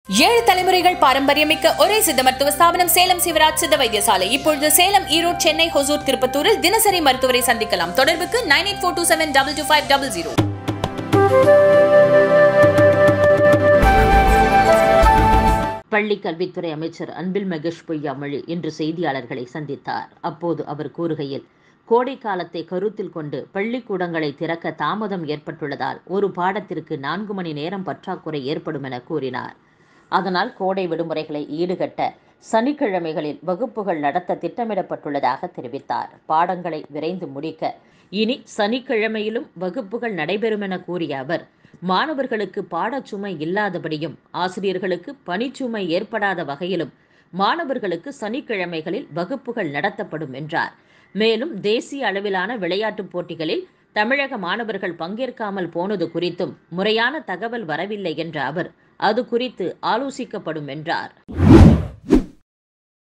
ஏழு தலைமுறைகள் பாரம்பரியமிக்க ஒரே சித்த மருத்துவ ஸ்தாபனம் சேலம் சிவராஜ் சித்த வைத்தியசாலை இப்பொழுது சேலம் ஈரோடு சென்னை ஹொசூர் திருப்பத்தூரில் தினசரி மருத்துவரை சந்திக்கலாம் தொடர்புக்கு nine eight four two seven double two five double zero பள்ளி கல்வித்துறை அமைச்சர் அன்பில் மகேஷ் பொய்யாமொழி இன்று செய்தியாளர்களை சந்தித்தார் அப்போது அவர் கூறுகையில் கோடை காலத்தை கருத்தில் கொண்டு பள்ளிக்கூடங்களை திறக்க தாமதம் ஏற்பட்டுள்ளதால் ஒரு பாடத்திற்கு நான்கு மணி நேரம் பற்றாக்குறை ஏற்படும் என கூறினார் அதனால் கோடை விடுமுறைகளை ஈடுகட்ட சனிக்கிழமைகளில் வகுப்புகள் நடத்த திட்டமிடப்பட்டுள்ளதாக தெரிவித்தார் பாடங்களை விரைந்து முடிக்க இனி சனிக்கிழமையிலும் வகுப்புகள் நடைபெறும் என கூறிய அவர் மாணவர்களுக்கு பாடச்சுமை இல்லாதபடியும் ஆசிரியர்களுக்கு பணிச்சுமை ஏற்படாத வகையிலும் மாணவர்களுக்கு சனிக்கிழமைகளில் வகுப்புகள் நடத்தப்படும் என்றார் மேலும் தேசிய அளவிலான விளையாட்டுப் போட்டிகளில் தமிழக மாணவர்கள் பங்கேற்காமல் போனது குறித்தும் முறையான தகவல் வரவில்லை என்ற அவர் அது குறித்து ஆலோசிக்கப்படும் என்றார்